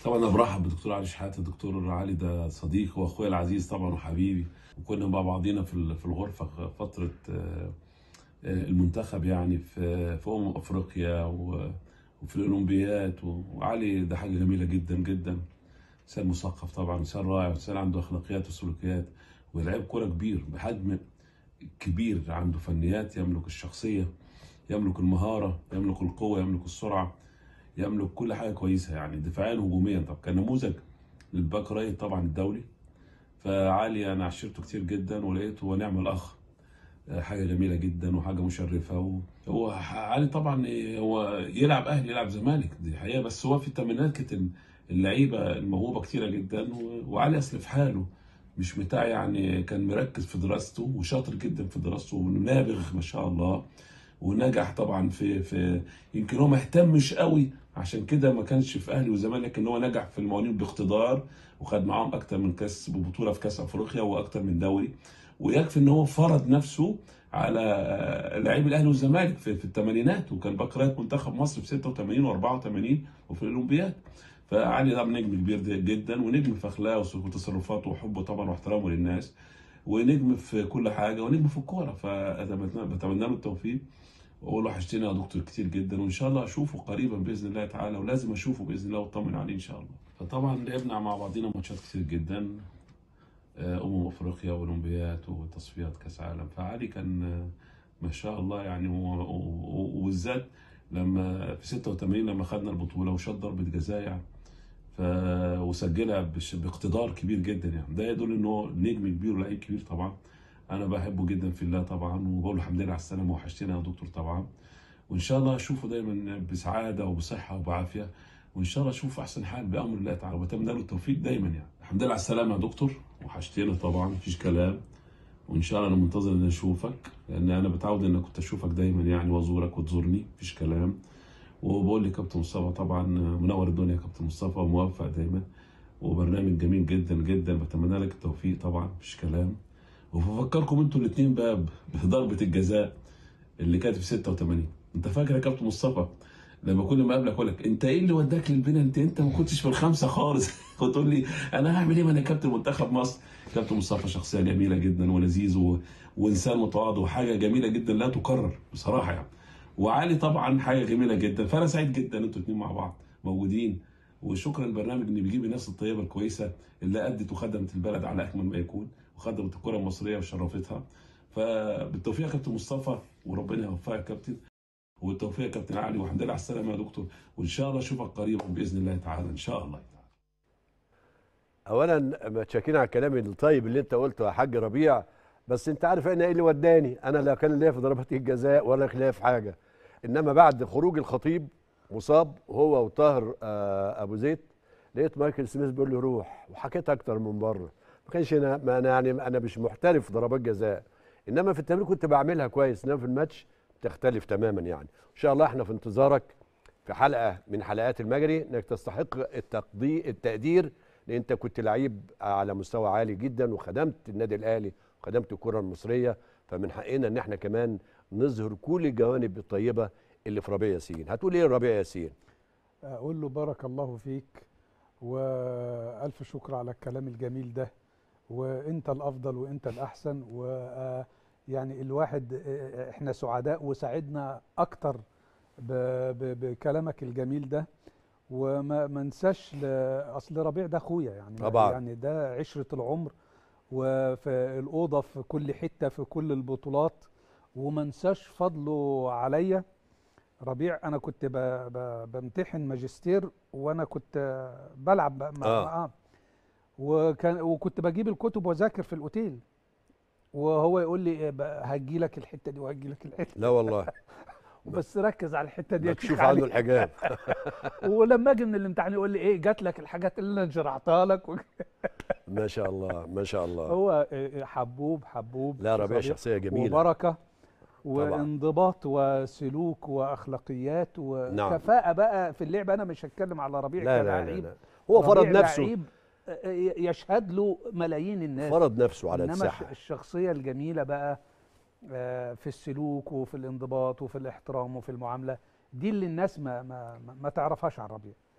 طبعا انا برحب بالدكتور علي شحاته الدكتور علي ده صديقي واخويا العزيز طبعا وحبيبي وكنا مع بعضينا في ال- في الغرفه فتره آه، آه، المنتخب يعني في في امم افريقيا و- وفي الاولمبيات و- وعلي ده حاجه جميله جدا جدا انسان مثقف طبعا انسان رائع انسان عنده اخلاقيات وسلوكيات ولعيب كوره كبير بحجم كبير عنده فنيات يملك الشخصيه يملك المهاره يملك القوه يملك السرعه يملك كل حاجه كويسه يعني دفاعيا وهجوميا طب كان نموذج للباك رايت طبعا الدولي فعلي انا عشرته كتير جدا ولقيته هو نعم الاخ آه، حاجه جميله جدا وحاجه مشرفه و... هو علي طبعا إيه، هو يلعب اهلي يلعب زمالك دي حقيقه بس هو في الثمانينات كانت اللعيبه الموهوبه كتيره جدا و... وعلي اصل في حاله مش بتاع يعني كان مركز في دراسته وشاطر جدا في دراسته ونابغ ما شاء الله ونجح طبعا في في يمكن هو ما اهتمش قوي عشان كده ما كانش في اهلي وزمالك ان هو نجح في المواليد باقتدار وخد معاهم اكتر من كاس ببطوله في كاس افريقيا واكتر من دوري ويكفي ان هو فرض نفسه على آه، لعيب الاهلي والزمالك في, في الثمانينات وكان باك رايت منتخب مصر في 86 و84 وفي الاولمبياد فعلي طبعا نجم كبير جدا ونجم في اخلاقه وتصرفاته وحبه طبعا واحترامه للناس ونجم في كل حاجه ونجم في الكوره فبتمنى له التوفيق واقول له وحشتني يا دكتور كتير جدا وان شاء الله اشوفه قريبا باذن الله تعالى ولازم اشوفه باذن الله واطمن عليه ان شاء الله فطبعا لعبنا مع بعضينا ماتشات كتير جدا آه، امم افريقيا واولمبيات وتصفيات كاس عالم فعلي كان آه، ما شاء الله يعني و- و- و- وبالذات لما في 86 لما خدنا البطوله وشاط ضربه جزاء يعني ف وسجلها بش- باقتدار كبير جدا يعني ده يدل ان هو نجم كبير ولعيب كبير طبعا انا بحبه جدا في الله طبعا وبقول له الحمد لله على السلامه وحشتنا يا دكتور طبعا وان شاء الله اشوفه دايما بسعاده وبصحه وبعافيه وان شاء الله اشوفه احسن حال بامر الله تعالى وبتمنى له التوفيق دايما يعني الحمد لله على السلامه يا دكتور وحشتنا طبعا مفيش كلام وان شاء الله انا منتظر ان اشوفك لان انا بتعود ان كنت اشوفك دايما يعني وازورك وتزورني مفيش كلام وبقول لي كابتن مصطفى طبعا منور الدنيا يا كابتن مصطفى وموفق دايما وبرنامج جميل جدا جدا بتمنى لك التوفيق طبعا مفيش كلام وبفكركم انتوا الاثنين بقى بضربه الجزاء اللي كانت في 86 انت فاكر يا كابتن مصطفى لما كل ما اقابلك اقول لك انت ايه اللي وداك للبنا انت انت ما كنتش في الخمسه خالص كنت تقول لي انا هعمل ايه ما انا كابتن منتخب مصر كابتن مصطفى شخصيه جميله جدا ولذيذ و... وانسان متواضع وحاجه جميله جدا لا تكرر بصراحه يعني وعلي طبعا حاجه جميله جدا فانا سعيد جدا انتوا الاثنين مع بعض موجودين وشكرا للبرنامج ان بيجيب الناس الطيبه الكويسه اللي ادت وخدمت البلد على اكمل ما يكون وخدمت الكره المصريه وشرفتها فبالتوفيق يا كابتن مصطفى وربنا يوفقك يا كابتن والتوفيق يا كابتن علي والحمد لله على السلامه يا دكتور وان شاء الله اشوفك قريبا باذن الله تعالى ان شاء الله اولا متشكرين على الكلام الطيب اللي انت قلته يا حاج ربيع بس انت عارف انا ايه اللي وداني انا لا كان ليا في ضربات الجزاء ولا ليا في حاجه انما بعد خروج الخطيب مصاب هو وطاهر آه، ابو زيد لقيت مايكل سميث بيقول لي روح وحكيت اكتر من بره ما كانش انا ما انا يعني انا مش محترف في ضربات جزاء انما في التمرين كنت بعملها كويس انما في الماتش تختلف تماما يعني ان شاء الله احنا في انتظارك في حلقه من حلقات المجري انك تستحق التقدير التقدير لان انت كنت لعيب على مستوى عالي جدا وخدمت النادي الاهلي وخدمت الكره المصريه فمن حقنا ان احنا كمان نظهر كل الجوانب الطيبه اللي في ربيع ياسين هتقول ايه ربيع ياسين اقول له بارك الله فيك والف شكر على الكلام الجميل ده وانت الافضل وانت الاحسن ويعني الواحد آه، احنا سعداء وسعدنا اكتر ب- ب- بكلامك الجميل ده وما ما انساش ل- اصل ربيع ده اخويا يعني طبعاً. يعني ده عشره العمر وفي الاوضه في كل حته في كل البطولات وما انساش فضله عليا ربيع انا كنت ب... ب... بمتحن ماجستير وانا كنت بلعب مع آه. آه. وكان وكنت بجيب الكتب واذاكر في الاوتيل وهو يقول لي هجي لك الحته دي وهجي لك الحته لا والله بس ركز على الحته دي يا مكشوف شيخ عنه علي. الحجاب ولما اجي من الامتحان يقول لي ايه جات لك الحاجات اللي انا شرحتها لك و- ما شاء الله ما شاء الله هو حبوب حبوب لا ربيع شيخ شخصيه جميله وبركه وانضباط وسلوك واخلاقيات وكفاءه بقى في اللعب انا مش هتكلم على ربيع لا لا, لا, كلاعب لا. هو فرض ربيع نفسه لعيب يشهد له ملايين الناس فرض نفسه على انما الساحه الش- الشخصيه الجميله بقى آه، في السلوك وفي الانضباط وفي الاحترام وفي المعامله دي اللي الناس ما ما ما- ما تعرفهاش عن ربيع